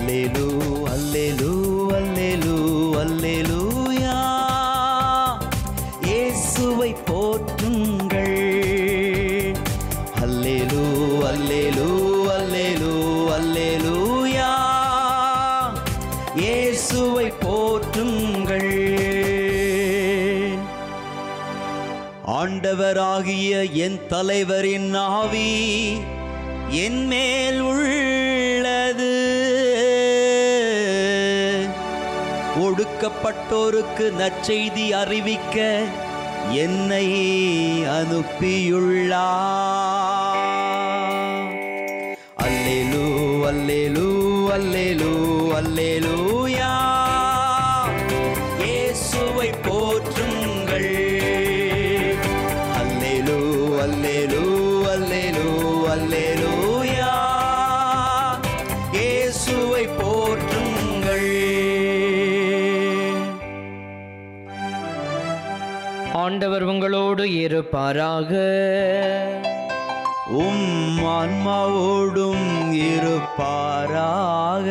அல்லேலூ அல்லேலூ அல்லேலூ அல்லேலூயா இயேசுவை போற்றுங்கள் அல்லேலூ அல்லேலூ அல்லேலூ அல்லேலூயா இயேசுவை போற்றுங்கள் ஆண்டவராகிய என் தலைவரின் ஆவி என் மேல் உள்ளது ஒடுக்கப்பட்டோருக்கு நற்செய்தி அறிவிக்க என்னை அனுப்பியுள்ளார் அல்லேலூ அல்லேலூ அல்லேலூ அல்லேலூயா இயேசுவை போற்றுங்கள் அல்லேலூ அல்லேலூ அல்லேலூ அல்லேலூயா இயேசுவை போற்றுங்கள் ஆண்டவர் உங்களோடு இருப்பாராக உம் ஆன்மாவோடும் இருப்பாராக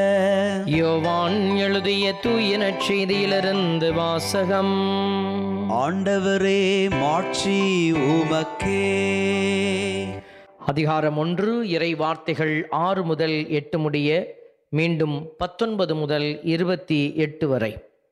யோவான் எழுதிய தூய நற்செய்தியிலிருந்து வாசகம் ஆண்டவரே மாட்சி உமக்கே அதிகாரம் ஒன்று இறை வார்த்தைகள் ஆறு முதல் எட்டு முடிய மீண்டும் பத்தொன்பது முதல் இருபத்தி எட்டு வரை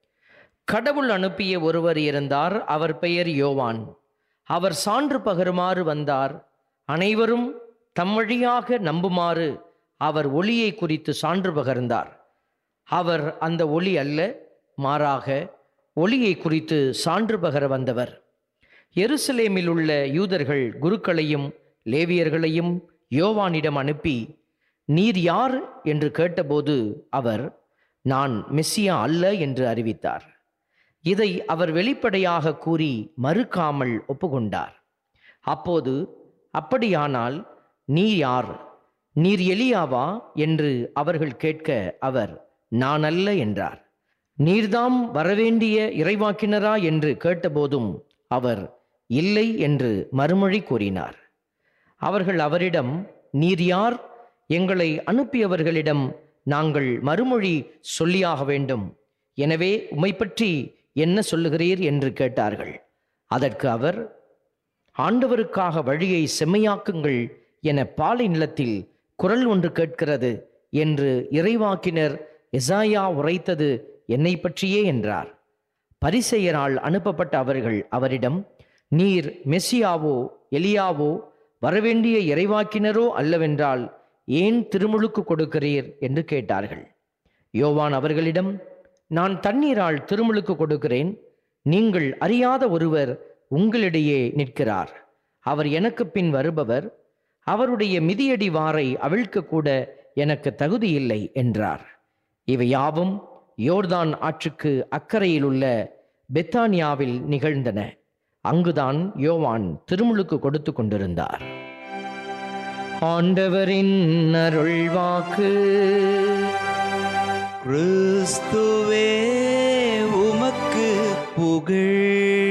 கடவுள் அனுப்பிய ஒருவர் இருந்தார் அவர் பெயர் யோவான் அவர் சான்று பகருமாறு வந்தார் அனைவரும் தம் வழியாக நம்புமாறு அவர் ஒளியை குறித்து சான்று பகர்ந்தார் அவர் அந்த ஒளி அல்ல மாறாக ஒளியை குறித்து சான்று பகர வந்தவர் எருசலேமில் உள்ள யூதர்கள் குருக்களையும் லேவியர்களையும் யோவானிடம் அனுப்பி நீர் யார் என்று கேட்டபோது அவர் நான் மெஸ்ஸியா அல்ல என்று அறிவித்தார் இதை அவர் வெளிப்படையாக கூறி மறுக்காமல் ஒப்புக்கொண்டார் அப்போது அப்படியானால் நீ யார் நீர் எலியாவா என்று அவர்கள் கேட்க அவர் நான் அல்ல என்றார் நீர்தாம் வரவேண்டிய இறைவாக்கினரா என்று கேட்டபோதும் அவர் இல்லை என்று மறுமொழி கூறினார் அவர்கள் அவரிடம் நீர் யார் எங்களை அனுப்பியவர்களிடம் நாங்கள் மறுமொழி சொல்லியாக வேண்டும் எனவே உம்மை பற்றி என்ன சொல்லுகிறீர் என்று கேட்டார்கள் அதற்கு அவர் ஆண்டவருக்காக வழியை செம்மையாக்குங்கள் என பாலை நிலத்தில் குரல் ஒன்று கேட்கிறது என்று இறைவாக்கினர் எசாயா உரைத்தது என்னை பற்றியே என்றார் பரிசெயரால் அனுப்பப்பட்ட அவர்கள் அவரிடம் நீர் மெஸ்ஸியாவோ எலியாவோ வரவேண்டிய இறைவாக்கினரோ அல்லவென்றால் ஏன் திருமுழுக்கு கொடுக்கிறீர் என்று கேட்டார்கள் யோவான் அவர்களிடம் நான் தண்ணீரால் திருமுழுக்கு கொடுக்கிறேன் நீங்கள் அறியாத ஒருவர் உங்களிடையே நிற்கிறார் அவர் எனக்கு பின் வருபவர் அவருடைய மிதியடி வாரை அவிழ்க்க கூட எனக்கு தகுதி இல்லை என்றார் இவை யாவும் யோர்தான் ஆற்றுக்கு அக்கறையில் உள்ள பெத்தானியாவில் நிகழ்ந்தன அங்குதான் யோவான் திருமுழுக்கு கொடுத்து கொண்டிருந்தார் ஆண்டவரின் அருள்வாக்கு கிறிஸ்துவே உமக்கு புகழ்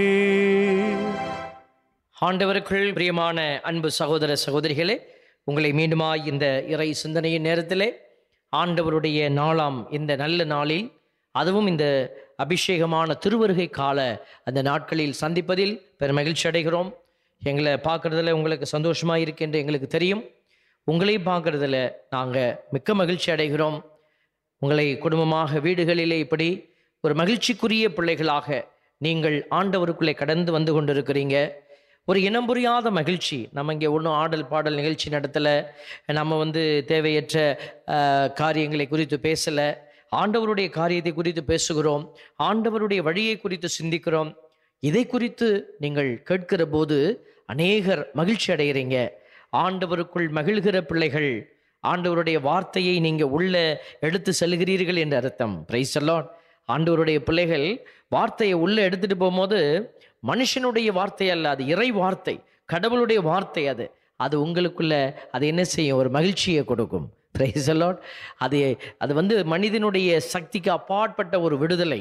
ஆண்டவருக்குள் பிரியமான அன்பு சகோதர சகோதரிகளே உங்களை மீண்டுமாய் இந்த இறை சிந்தனையின் நேரத்திலே ஆண்டவருடைய நாளாம் இந்த நல்ல நாளில் அதுவும் இந்த அபிஷேகமான திருவருகை கால அந்த நாட்களில் சந்திப்பதில் பெரும் மகிழ்ச்சி அடைகிறோம் எங்களை பார்க்குறதுல உங்களுக்கு சந்தோஷமாக இருக்கின்ற எங்களுக்கு தெரியும் உங்களையும் பார்க்குறதுல நாங்கள் மிக்க மகிழ்ச்சி அடைகிறோம் உங்களை குடும்பமாக வீடுகளிலே இப்படி ஒரு மகிழ்ச்சிக்குரிய பிள்ளைகளாக நீங்கள் ஆண்டவருக்குள்ளே கடந்து வந்து கொண்டிருக்கிறீங்க ஒரு இனம் புரியாத மகிழ்ச்சி நம்ம இங்கே ஒன்றும் ஆடல் பாடல் நிகழ்ச்சி நடத்தலை நம்ம வந்து தேவையற்ற அஹ், காரியங்களை குறித்து பேசலை ஆண்டவருடைய காரியத்தை குறித்து பேசுகிறோம் ஆண்டவருடைய வழியை குறித்து சிந்திக்கிறோம் இதை குறித்து நீங்கள் கேட்கிற போது அநேகர் மகிழ்ச்சி அடைகிறீங்க ஆண்டவருக்குள் மகிழ்கிற பிள்ளைகள் ஆண்டவருடைய வார்த்தையை நீங்க உள்ள எடுத்து செல்கிறீர்கள் என்று அர்த்தம் பிரைஸ் அல்லாட் ஆண்டவருடைய பிள்ளைகள் வார்த்தையை உள்ள எடுத்துட்டு போகும்போது மனுஷனுடைய வார்த்தை அல்ல அது இறை வார்த்தை கடவுளுடைய வார்த்தை அது அது உங்களுக்குள்ள அது என்ன செய்யும் ஒரு மகிழ்ச்சியை கொடுக்கும் பிரைஸ் அல்லாட் அது அது வந்து மனிதனுடைய சக்திக்கு அப்பாற்பட்ட ஒரு விடுதலை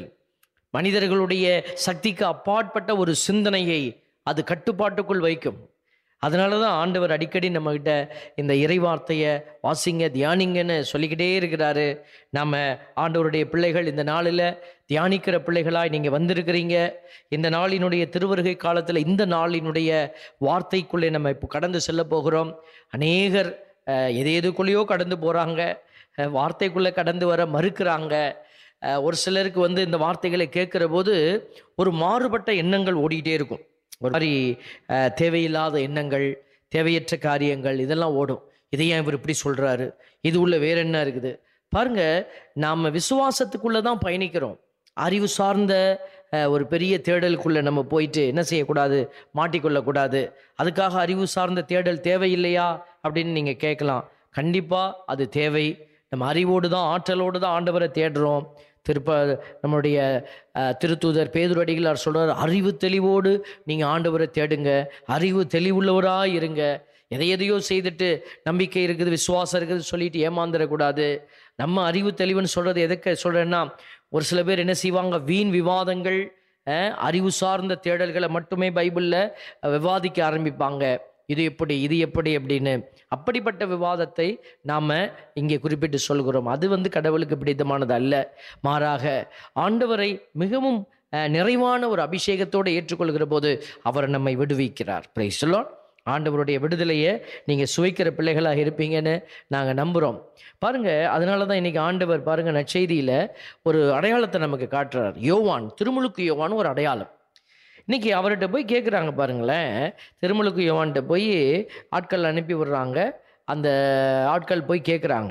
மனிதர்களுடைய சக்திக்கு அப்பாற்பட்ட ஒரு சிந்தனையை அது கட்டுப்பாட்டுக்குள் வைக்கும் அதனால தான் ஆண்டவர் அடிக்கடி நம்மக்கிட்ட இந்த இறைவார்த்தையை வாசிங்க தியானிங்கன்னு சொல்லிக்கிட்டே இருக்கிறாரு நம்ம ஆண்டவருடைய பிள்ளைகள் இந்த நாளில் தியானிக்கிற பிள்ளைகளாய் நீங்கள் வந்திருக்கிறீங்க இந்த நாளினுடைய திருவருகை காலத்தில் இந்த நாளினுடைய வார்த்தைக்குள்ளே நம்ம இப்போ கடந்து செல்ல போகிறோம் அநேகர் அஹ், எது எதுக்குள்ளேயோ கடந்து போகிறாங்க வார்த்தைக்குள்ளே கடந்து வர மறுக்கிறாங்க அஹ், ஒரு சிலருக்கு வந்து இந்த வார்த்தைகளை கேட்குற போது ஒரு மாறுபட்ட எண்ணங்கள் ஓடிக்கிட்டே இருக்கும் ஒரு மாதிரி அஹ், தேவையில்லாத எண்ணங்கள் தேவையற்ற காரியங்கள் இதெல்லாம் ஓடும் இதை ஏன் இவர் இப்படி சொல்கிறாரு இது உள்ள வேற என்ன இருக்குது பாருங்க நாம் விசுவாசத்துக்குள்ளே தான் பயணிக்கிறோம் அறிவு சார்ந்த அஹ், ஒரு பெரிய தேடலுக்குள்ளே நம்ம போயிட்டு என்ன செய்யக்கூடாது மாட்டிக்கொள்ளக்கூடாது அதுக்காக அறிவு சார்ந்த தேடல் தேவையில்லையா அப்படின்னு நீங்கள் கேட்கலாம் கண்டிப்பாக அது தேவை நம்ம அறிவோடு தான் ஆற்றலோடு தான் ஆண்டவரை தேடுறோம் திருப்ப நம்மளுடைய அஹ், திருத்தூதர் பேதுரடிகளார் சொல்றார் அறிவு தெளிவோடு நீங்கள் ஆண்டவரை தேடுங்க அறிவு தெளிவுள்ளவராக இருங்க எதை எதையோ செய்துட்டு நம்பிக்கை இருக்குது விசுவாசம் இருக்குது சொல்லிட்டு ஏமாந்துடக்கூடாது நம்ம அறிவு தெளிவுன்னு சொல்கிறது எதுக்கு சொல்கிறேன்னா ஒரு சில பேர் என்ன செய்வாங்க வீண் விவாதங்கள் அஹ், அறிவு சார்ந்த தேடல்களை மட்டுமே பைபிளில் விவாதிக்க ஆரம்பிப்பாங்க இது எப்படி இது எப்படி அப்படின்னு அப்படிப்பட்ட விவாதத்தை நாம் இங்கே குறிப்பிட்டு சொல்கிறோம் அது வந்து கடவுளுக்கு பிடித்தமானது அல்ல மாறாக ஆண்டவரை மிகவும் அஹ், நிறைவான ஒரு அபிஷேகத்தோடு ஏற்றுக்கொள்கிற போது அவர் நம்மை விடுவிக்கிறார் பிரைஸ் சொல்லோம் ஆண்டவருடைய விடுதலையை நீங்கள் சுவைக்கிற பிள்ளைகளாக இருப்பீங்கன்னு நாங்கள் நம்புகிறோம் பாருங்க அதனால தான் இன்னைக்கு ஆண்டவர் பாருங்க நற்செய்தியில் ஒரு அடையாளத்தை நமக்கு காட்டுறார் யோவான் திருமுழுக்கு யோவான் ஒரு அடையாளம் இன்னைக்கு அவர்கிட்ட போய் கேட்குறாங்க பாருங்களேன் திருமுழுக்கு யோவான்கிட்ட போய் ஆட்கள் அனுப்பி விடுறாங்க அந்த ஆட்கள் போய் கேட்குறாங்க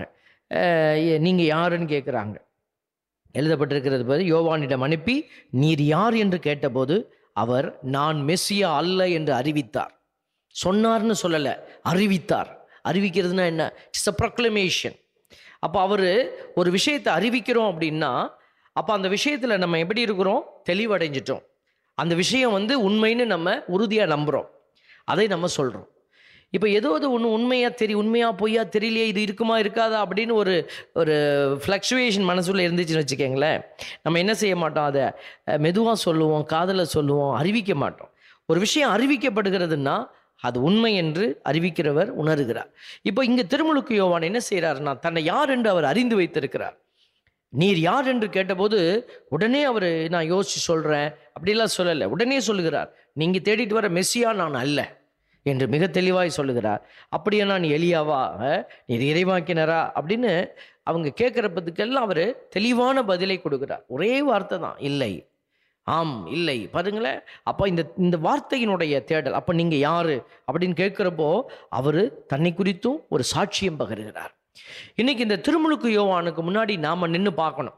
நீங்கள் யாருன்னு கேட்குறாங்க எழுதப்பட்டிருக்கிறது பாரு யோவானிடம் அனுப்பி நீர் யார் என்று கேட்டபோது அவர் நான் மெஸ்ஸியா அல்ல என்று அறிவித்தார் சொன்னார்னு சொல்லலை அறிவித்தார் அறிவிக்கிறதுனா என்ன இட்ஸ் அ ப்ரொக்ளமேஷன் அப்போ அவர் ஒரு விஷயத்தை அறிவிக்கிறோம் அப்படின்னா அப்போ அந்த விஷயத்தில் நம்ம எப்படி இருக்கிறோம் தெளிவடைஞ்சிட்டோம் அந்த விஷயம் வந்து உண்மைன்னு நம்ம உறுதியாக நம்புகிறோம் அதை நம்ம சொல்கிறோம் இப்போ ஏதோ அது ஒன்று உண்மையாக தெரி உண்மையாக பொய்யா தெரியலையே இது இருக்குமா இருக்காதா அப்படின்னு ஒரு ஒரு ஃப்ளக்சுவேஷன் மனசுல இருந்துச்சுன்னு வச்சுக்கோங்களேன் நம்ம என்ன செய்ய மாட்டோம் அதை மெதுவாக சொல்லுவோம் காதலை சொல்லுவோம் அறிவிக்க மாட்டோம் ஒரு விஷயம் அறிவிக்கப்படுகிறதுன்னா அது உண்மை என்று அறிவிக்கிறவர் உணர்கிறார் இப்போ இங்கே திருமுழுக்கு யோவான் என்ன செய்கிறாருன்னா தன்னை யார் என்று அவர் அறிந்து வைத்திருக்கிறார் நீர் யார் என்று கேட்டபோது உடனே அவர் நான் யோசிச்சு சொல்கிறேன் அப்படிலாம் சொல்லலை உடனே சொல்லுகிறார் நீங்கள் தேடிட்டு வர மெஸ்ஸியா நான் அல்ல என்று மிக தெளிவாய் சொல்லுகிறார் அப்படியே நான் எலியாவா அஹ், நீர் இறைவாக்கினரா அப்படின்னு அவங்க கேட்குறப்பதுக்கெல்லாம் அவர் தெளிவான பதிலை கொடுக்கிறார் ஒரே வார்த்தை தான் இல்லை ஆம் இல்லை பாருங்களேன் அப்போ இந்த இந்த வார்த்தையினுடைய தேடல் அப்போ நீங்கள் யார் அப்படின்னு கேட்குறப்போ அவர் தன்னை குறித்தும் ஒரு சாட்சியம் பகருகிறார் இன்னைக்கு இந்த திருமுழுக்கு யோவானுக்கு முன்னாடி நாம் நின்று பார்க்கணும்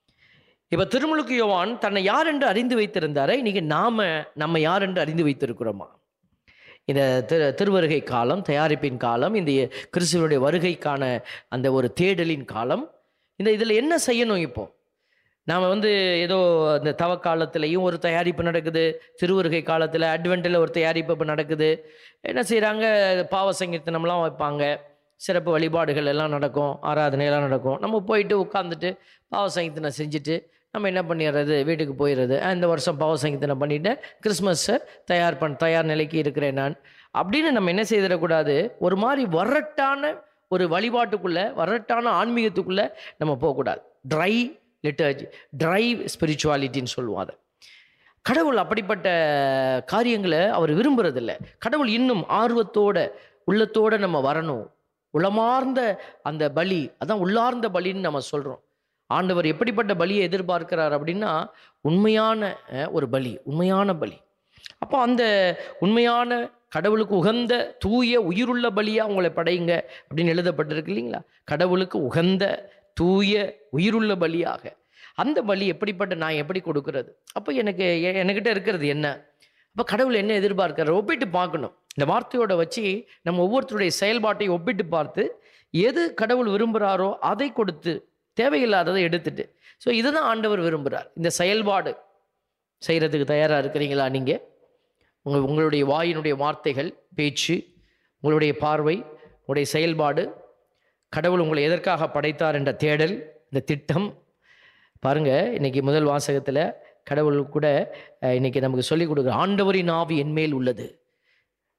இப்போ திருமுழுக்கு யோவான் தன்னை யார் என்று அறிந்து வைத்திருந்தாரே இன்னைக்கு நாம நம்ம யார் என்று அறிந்து வைத்திருக்கிறோமா இந்த திரு திருவருகை காலம் தயாரிப்பின் காலம் இந்த கிறிஸ்துவனுடைய வருகைக்கான அந்த ஒரு தேடலின் காலம் இந்த இதில் என்ன செய்யணும் இப்போ நாம் வந்து ஏதோ அந்த தவக்காலத்திலையும் ஒரு தயாரிப்பு நடக்குது திருவருகை காலத்தில் அட்வென்ட்டில் ஒரு தயாரிப்பு இப்போ நடக்குது என்ன செய்கிறாங்க பாவ சங்கீர்த்தனம்லாம் வைப்பாங்க சிறப்பு வழிபாடுகள் எல்லாம் நடக்கும் ஆராதனை எல்லாம் நடக்கும் நம்ம போயிட்டு உட்காந்துட்டு பாவ சங்கீர்த்தனம் செஞ்சுட்டு நம்ம என்ன பண்ணிடுறது வீட்டுக்கு போயிடுறது "ஆ, இந்த வருஷம் பாவ சங்கீர்த்தனம் பண்ணிட்டு கிறிஸ்மஸை தயார் பண் தயார் நிலைக்கு இருக்கிறேன் நான் அப்படின்னு நம்ம என்ன செய்திடக்கூடாது ஒரு மாதிரி வரட்டான ஒரு வழிபாட்டுக்குள்ளே வரட்டான ஆன்மீகத்துக்குள்ளே நம்ம போகக்கூடாது ட்ரை லிட்டர்ஜி ட்ரை ஸ்பிரிச்சுவாலிட்டின்னு சொல்லுவோம் அதை கடவுள் அப்படிப்பட்ட காரியங்களை அவர் விரும்புறதில்ல கடவுள் இன்னும் ஆர்வத்தோட உள்ளத்தோட நம்ம வரணும் உளமார்ந்த அந்த பலி அதான் உள்ளார்ந்த பலின்னு நம்ம சொல்கிறோம் ஆண்டவர் எப்படிப்பட்ட பலியை எதிர்பார்க்கிறார் அப்படின்னா உண்மையான அஹ், ஒரு பலி உண்மையான பலி அப்போ அந்த உண்மையான கடவுளுக்கு உகந்த தூய உயிருள்ள பலியாக உங்களை படையுங்க அப்படின்னு எழுதப்பட்டிருக்கு இல்லைங்களா கடவுளுக்கு உகந்த தூய உயிருள்ள பலியாக அந்த பலி எப்படிப்பட்ட நான் எப்படி கொடுக்கறது அப்போ எனக்கு எ- என்கிட்ட இருக்கிறது என்ன அப்போ கடவுள் என்ன எதிர்பார்க்கிறார் ஒப்பிட்டு பார்க்கணும் இந்த வார்த்தையோட வச்சு நம்ம ஒவ்வொருத்தருடைய செயல்பாட்டையும் ஒப்பிட்டு பார்த்து எது கடவுள் விரும்புகிறாரோ அதை கொடுத்து தேவையில்லாததை எடுத்துட்டு ஸோ இதுதான் ஆண்டவர் விரும்புகிறார் இந்த செயல்பாடு செய்கிறதுக்கு தயாராக இருக்கிறீங்களா நீங்கள் உங்கள் உங்களுடைய வாயினுடைய வார்த்தைகள் பேச்சு உங்களுடைய பார்வை உங்களுடைய செயல்பாடு கடவுள் உங்களை எதற்காக படைத்தார் என்ற தேடல் இந்த திட்டம் பாருங்க இன்னைக்கு முதல் வாசகத்தில் கடவுள் கூட அஹ், இன்னைக்கு நமக்கு சொல்லிக் கொடுக்குற ஆண்டவரின் ஆவி என்மேல் உள்ளது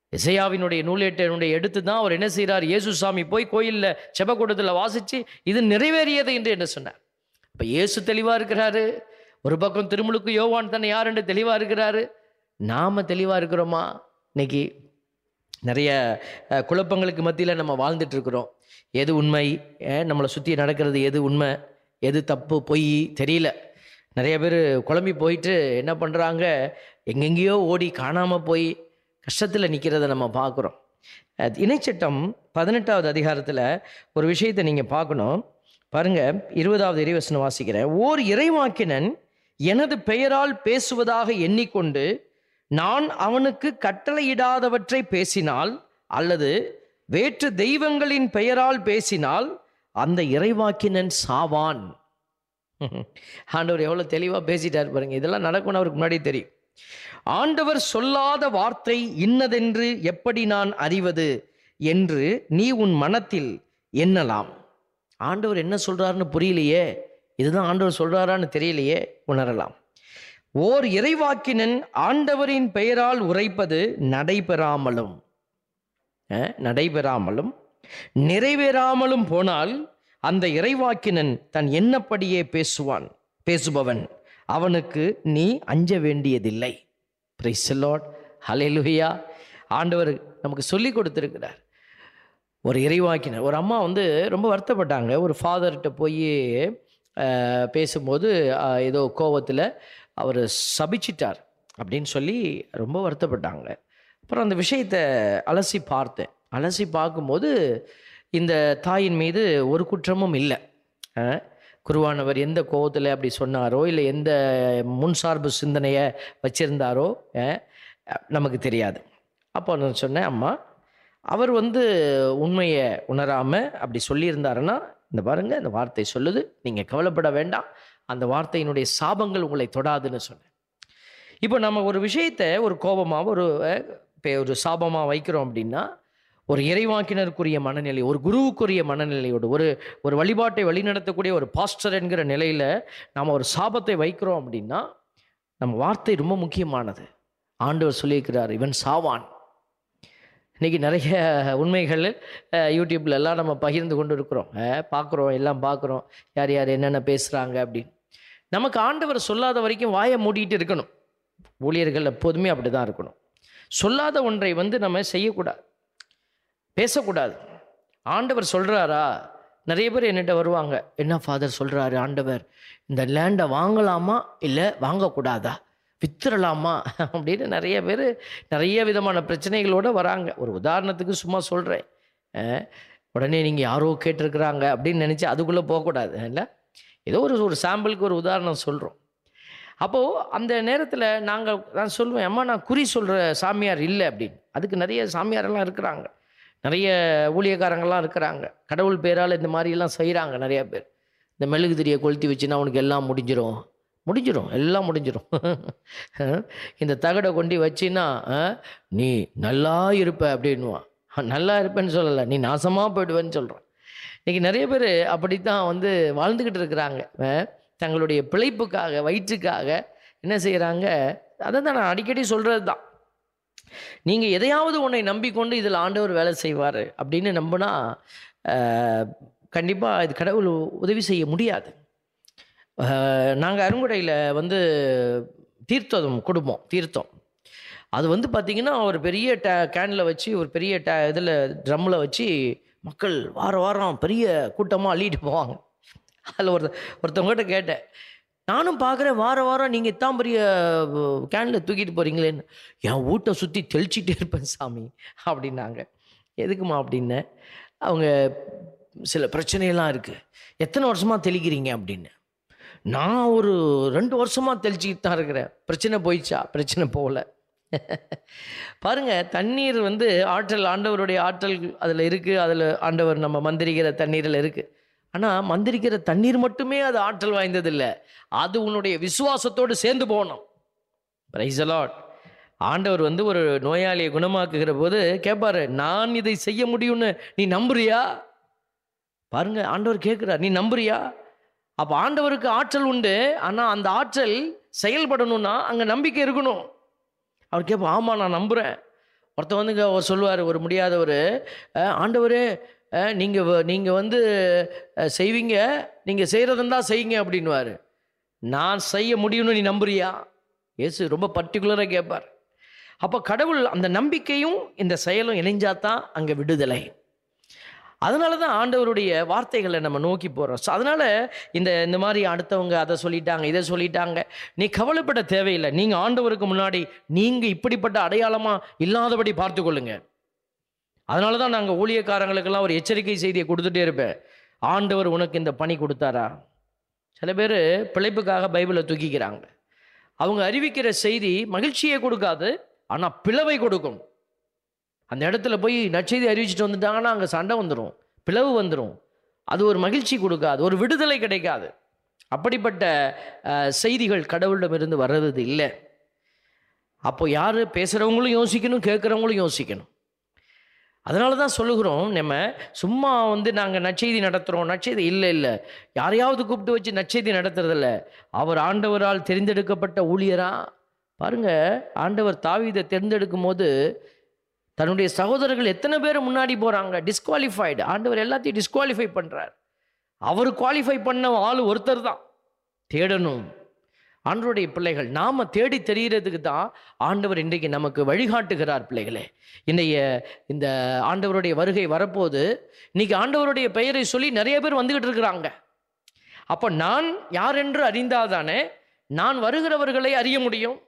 இசையாவினுடைய நூலேட்டனுடைய எடுத்து தான் அவர் என்ன செய்கிறார் இயேசு சாமி போய் கோயிலில் செபக்கூடத்தில் வாசித்து இது நிறைவேறியது என்று என்ன சொன்னார் இப்போ இயேசு தெளிவாக இருக்கிறாரு ஒரு பக்கம் திருமுழுக்கு யோவான் தன்னை யார் என்று தெளிவாக இருக்கிறாரு நாம் தெளிவாக இருக்கிறோமா இன்னைக்கு நிறைய அஹ், குழப்பங்களுக்கு மத்தியில் நம்ம வாழ்ந்துட்டு இருக்கிறோம் எது உண்மை அஹ், நம்மளை சுற்றி நடக்கிறது எது உண்மை எது தப்பு பொய் தெரியல நிறைய பேர் குழம்பி போயிட்டு என்ன பண்ணுறாங்க எங்கெங்கேயோ ஓடி காணாமல் போய் கஷ்டத்தில் நிற்கிறத நம்ம பார்க்குறோம் அஹ், இணைச்சட்டம் பதினெட்டாவது அதிகாரத்தில் ஒரு விஷயத்தை நீங்கள் பார்க்கணும் பாருங்க இருபதாவது இறைவசனம் வாசிக்கிறேன் ஓர் இறைவாக்கினன் எனது பெயரால் பேசுவதாக எண்ணிக்கொண்டு நான் அவனுக்கு கட்டளையிடாதவற்றை பேசினால் அல்லது வேற்று தெய்வங்களின் பெயரால் பேசினால் அந்த இறைவாக்கினன் சாவான் ஆண்டவர் எவ்வளோ தெளிவாக பேசிட்டார் பாருங்க இதெல்லாம் நடக்கும்னு அவருக்கு முன்னாடி தெரியும் ஆண்டவர் சொல்லாத வார்த்தை இன்னதென்று எப்படி நான் அறிவது என்று நீ உன் மனத்தில் எண்ணலாம் ஆண்டவர் என்ன சொல்றாருன்னு புரியலையே இதுதான் ஆண்டவர் சொல்றாரான்னு தெரியலையே உணரலாம் ஓர் இறைவாக்கினன் ஆண்டவரின் பெயரால் உரைப்பது நடைபெறாமலும் அஹ், நடைபெறாமலும் நிறைவேறாமலும் போனால் அந்த இறைவாக்கினன் தன் எண்ணப்படியே பேசுவான் பேசுபவன் அவனுக்கு நீ அஞ்ச வேண்டியதில்லை பிரைஸ் லார்ட் ஹalleluya ஆண்டவர் நமக்கு சொல்லி கொடுத்திருக்கிறார் ஒரு இறைவாக்கினர் ஒரு அம்மா வந்து ரொம்ப வருத்தப்பட்டாங்க ஒரு ஃபாதர்கிட்ட போய் அஹ், பேசும்போது அஹ், ஏதோ கோவத்தில் அவர் சபிச்சிட்டார் அப்படின்னு சொல்லி ரொம்ப வருத்தப்பட்டாங்க அப்புறம் அந்த விஷயத்தை அலசி பார்த்தேன் அலசி பார்க்கும்போது இந்த தாயின் மீது ஒரு குற்றமும் இல்லை அஹ், குருவானவர் எந்த கோவத்தில் அப்படி சொன்னாரோ இல்லை எந்த முன்சார்பு சிந்தனையை வச்சிருந்தாரோ அஹ், நமக்கு தெரியாது அப்போ நான் சொன்னேன் அம்மா அவர் வந்து உண்மையை உணராமல் அப்படி சொல்லியிருந்தாருன்னா இந்த பாருங்க இந்த வார்த்தை சொல்லுது நீங்கள் கவலைப்பட வேண்டாம் அந்த வார்த்தையினுடைய சாபங்கள் உங்களை தொடாதுன்னு சொன்னேன் இப்போ நம்ம ஒரு விஷயத்தை ஒரு கோபமாக ஒரு அஹ், இப்ப ஒரு சாபமாக வைக்கிறோம் அப்படின்னா ஒரு இறைவாக்கினருக்குரிய மனநிலை ஒரு குருவுக்குரிய மனநிலையோடு ஒரு ஒரு வழிபாட்டை வழிநடத்தக்கூடிய ஒரு பாஸ்டர் என்கிற நிலையில் நாம் ஒரு சாபத்தை வைக்கிறோம் அப்படின்னா நம்ம வார்த்தை ரொம்ப முக்கியமானது ஆண்டவர் சொல்லியிருக்கிறார் இவன் சாவான் இன்னைக்கு நிறைய உண்மைகள் அஹ், யூடியூப்ல எல்லாம் நம்ம பகிர்ந்து கொண்டு இருக்கிறோம் அஹ், பார்க்குறோம் எல்லாம் பார்க்குறோம் யார் யார் என்னென்ன பேசுகிறாங்க அப்படின்னு நமக்கு ஆண்டவர் சொல்லாத வரைக்கும் வாயை மூடிட்டு இருக்கணும் ஊழியர்கள் எப்போதுமே அப்படி தான் இருக்கணும் சொல்லாத ஒன்றை வந்து நம்ம செய்யக்கூடாது பேசக்கூடாது ஆண்டவர் சொல்கிறாரா நிறைய பேர் என்னிட்ட வருவாங்க என்ன ஃபாதர் சொல்கிறாரு ஆண்டவர் இந்த லேண்டை வாங்கலாமா இல்லை வாங்கக்கூடாதா வித்துறலாமா அப்படின்னு நிறைய பேர் நிறைய விதமான பிரச்சனைகளோட வராங்க ஒரு உதாரணத்துக்கு சும்மா சொல்கிறேன் உடனே நீங்கள் யாரோ கேட்டிருக்கிறாங்க அப்படின்னு நினச்சி அதுக்குள்ளே போகக்கூடாது இல்லை ஏதோ ஒரு ஒரு சாம்பிளுக்கு ஒரு உதாரணம் சொல்கிறோம் அப்போது அந்த நேரத்தில் நாங்கள் நான் சொல்லுவேன் அம்மா நான் குறி சொல்கிற சாமியார் இல்லை அப்படின்னு அதுக்கு நிறைய சாமியாரெல்லாம் இருக்கிறாங்க நிறைய ஊழியக்காரங்கள்லாம் இருக்கிறாங்க கடவுள் பேரால் இந்த மாதிரிலாம் செய்கிறாங்க நிறைய பேர் இந்த மெழுகு திரியை கொளுத்தி வச்சுன்னா அவனுக்கு எல்லாம் முடிஞ்சிரும் முடிஞ்சிரும் எல்லாம் முடிஞ்சிரும் இந்த தகடை கொண்டு வச்சின்னா நீ நல்லா இருப்ப அப்படின்னுவான் நல்லா இருப்பேன்னு சொல்லலை நீ நாசமாக போயிடுவேன்னு சொல்கிறான் இன்றைக்கி நிறைய பேர் அப்படித்தான் வந்து வாழ்ந்துக்கிட்டு இருக்கிறாங்க அஹ், தங்களுடைய பிழைப்புக்காக வயிற்றுக்காக என்ன செய்கிறாங்க அதை தான் நான் அடிக்கடி சொல்கிறது தான் நீங்கள் எதையாவது உன்னை நம்பிக்கொண்டு இதில் ஆண்டவர் வேலை செய்வார் அப்படின்னு நம்பினா கண்டிப்பாக இது கடவுள் உதவி செய்ய முடியாது நாங்கள் அருங்குடையில் வந்து தீர்த்தம் கொடுப்போம் தீர்த்தம் அது வந்து பார்த்திங்கன்னா ஒரு பெரிய டே கேனில் வச்சு ஒரு பெரிய டே இதில் ட்ரம்மில் வச்சு மக்கள் வாரம் வாரம் பெரிய கூட்டமாக அள்ளிட்டு போவாங்க அதில் ஒரு ஒருத்தவங்ககிட்ட கேட்டேன் நானும் பார்க்குறேன் வார வாரம் நீங்கள் இத்தான் பெரிய கேனில் தூக்கிட்டு போகிறீங்களேன்னு என் வீட்டை சுற்றி தெளிச்சிட்டே இருப்பேன் சாமி அப்படின்னாங்க எதுக்குமா அப்படின்னு அவங்க சில பிரச்சனையெல்லாம் இருக்குது எத்தனை வருஷமாக தெளிக்கிறீங்க அப்படின்னு நான் ஒரு ரெண்டு வருஷமாக தெளிச்சிக்கிட்டு தான் இருக்கிறேன் பிரச்சனை போயிடுச்சா பிரச்சனை போகல பாருங்க தண்ணீர் வந்து ஆற்றல் ஆண்டவருடைய ஆற்றல் அதில் இருக்குது அதில் ஆண்டவர் நம்ம மந்திரிக்கிற தண்ணீரில் இருக்குது ஆனால் மந்திரிக்கிற தண்ணீர் மட்டுமே அது ஆற்றல் வாய்ந்ததில்லை அது உன்னுடைய விசுவாசத்தோடு சேர்ந்து போகணும் பிரைஸ் அலாட் ஆண்டவர் வந்து ஒரு நோயாளியை குணமாக்குகிற போது கேட்பாரு நான் இதை செய்ய முடியும்னு நீ நம்புறியா பாருங்க ஆண்டவர் கேட்குறார் நீ நம்புறியா அப்போ ஆண்டவருக்கு ஆற்றல் உண்டு ஆனால் அந்த ஆற்றல் செயல்படணும்னா அங்கே நம்பிக்கை இருக்கணும் அவர் கேட்போம் ஆமாம் நான் நம்புகிறேன் ஒருத்தன் வந்து இங்க அவர் சொல்லுவார் ஒரு முடியாதவர் ஆண்டவரே நீங்கள் நீங்கள் வந்து அஹ், செய்வீங்க நீங்கள் செய்கிறதுந்தா செய்யுங்க அப்படின்வாரு நான் செய்ய முடியும்னு நீ நம்புறியா இயேசு ரொம்ப பர்டிகுலராக கேட்பார் அப்போ கடவுள் அந்த நம்பிக்கையும் இந்த செயலும் இணைஞ்சாதான் அங்கே விடுதலை அதனால தான் ஆண்டவருடைய வார்த்தைகளை நம்ம நோக்கி போகிறோம் ஸோ அதனால் இந்த இந்த மாதிரி அடுத்தவங்க அதை சொல்லிட்டாங்க இதை சொல்லிட்டாங்க நீ கவலைப்பட தேவையில்லை நீங்கள் ஆண்டவருக்கு முன்னாடி நீங்கள் இப்படிப்பட்ட அடையாளமாக இல்லாதபடி பார்த்து கொள்ளுங்க அதனால தான் நாங்கள் ஊழியக்காரங்களுக்கெல்லாம் ஒரு எச்சரிக்கை செய்தியை கொடுத்துட்டே இருப்பேன் ஆண்டவர் உனக்கு இந்த பணி கொடுத்தாரா சில பேர் பிழைப்புக்காக பைபிளை தூக்கிக்கிறாங்க அவங்க அறிவிக்கிற செய்தி மகிழ்ச்சியை கொடுக்காது ஆனால் பிளவை கொடுக்கும் அந்த இடத்துல போய் நற்செய்தி அறிவிச்சிட்டு வந்துட்டாங்கன்னா அங்கே சண்டை வந்துடும் பிளவு வந்துடும் அது ஒரு மகிழ்ச்சி கொடுக்காது ஒரு விடுதலை கிடைக்காது அப்படிப்பட்ட அஹ், செய்திகள் கடவுளிடமிருந்து வர்றது இல்லை அப்போ யார் பேசுகிறவங்களும் யோசிக்கணும் கேட்குறவங்களும் யோசிக்கணும் அதனால தான் சொல்லுகிறோம் நம்ம சும்மா வந்து நாங்கள் நற்செய்தி நடத்துகிறோம் நற்செய்தி இல்லை இல்லை யாரையாவது கூப்பிட்டு வச்சு நற்செய்தி நடத்துறதில்ல அவர் ஆண்டவரால் தெரிந்தெடுக்கப்பட்ட ஊழியரா பாருங்க ஆண்டவர் தாவீதை தேர்ந்தெடுக்கும் போது தன்னுடைய சகோதரர்கள் எத்தனை பேர் முன்னாடி போகிறாங்க டிஸ்குவாலிஃபைடு ஆண்டவர் எல்லாத்தையும் டிஸ்குவாலிஃபை பண்ணுறார் அவர் குவாலிஃபை பண்ண ஆள் ஒருத்தர் தான் தேடணும் ஆண்டவருடைய பிள்ளைகள் நாம தேடி தெரிகிறதுக்கு தான் ஆண்டவர் இன்றைக்கு நமக்கு வழிகாட்டுகிறார் பிள்ளைகளே இன்றைய இந்த ஆண்டவருடைய வருகை வரப்போது இன்னைக்கு ஆண்டவருடைய பெயரை சொல்லி நிறைய பேர் வந்துகிட்டு இருக்கிறாங்க அப்போ நான் யார் என்று அறிந்தாதானே நான் வருகிறவர்களை அறிய முடியும்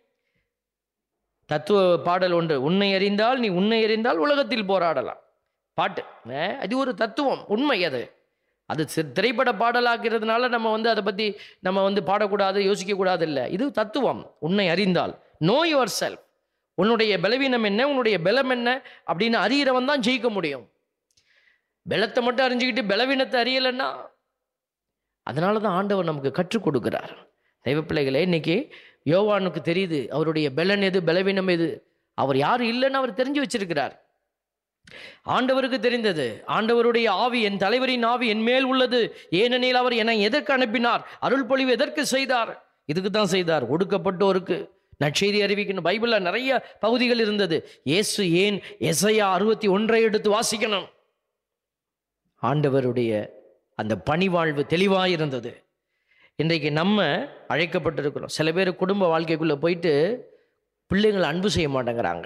தத்துவ பாடல் ஒன்று உன்னை அறிந்தால் நீ உன்னை அறிந்தால் உலகத்தில் போராடலாம் பாட்டு அஹ், அது ஒரு தத்துவம் உண்மை அது அது சி- திரைப்பட பாடலாக்கிறதுனால நம்ம வந்து அதை பற்றி நம்ம வந்து பாடக்கூடாது யோசிக்கக்கூடாது இல்லை இது தத்துவம் உன்னை அறிந்தால் நோ யுவர் செல்ஃப் உன்னுடைய பலவீனம் என்ன உன்னுடைய பலம் என்ன அப்படின்னு அறிகிறவன் தான் ஜெயிக்க முடியும் பலத்தை மட்டும் அறிஞ்சுக்கிட்டு பலவீனத்தை அறியலைன்னா அதனால தான் ஆண்டவர் நமக்கு கற்றுக் கொடுக்கிறார் தெய்வ பிள்ளைகளே இன்னைக்கு யோவானுக்கு தெரியுது அவருடைய பலன் எது பலவீனம் எது அவர் யார் இல்லைன்னு அவர் தெரிஞ்சு வச்சிருக்கிறார் ஆண்டவருக்கு தெரிந்தது ஆண்டவருடைய ஆவி என் தலைவரின் ஆவி என் மேல் உள்ளது ஏனெனில் அவர் என்னை எதற்கு அனுப்பினார் அருள் பொழிவு எதற்கு செய்தார் இதுக்கு தான் செய்தார் ஒடுக்கப்பட்டோருக்கு நற்செய்தி அறிவிக்கணும் பைபிளில் நிறைய பகுதிகள் இருந்தது இயேசு ஏன் எசையா அறுபத்தி ஒன்றை எடுத்து வாசிக்கணும் ஆண்டவருடைய அந்த பணிவாழ்வு தெளிவாக இருந்தது இன்றைக்கு நம்ம அழைக்கப்பட்டிருக்கிறோம் சில பேர் குடும்ப வாழ்க்கைக்குள்ளே போயிட்டு பிள்ளைங்களை அன்பு செய்ய மாட்டேங்கிறாங்க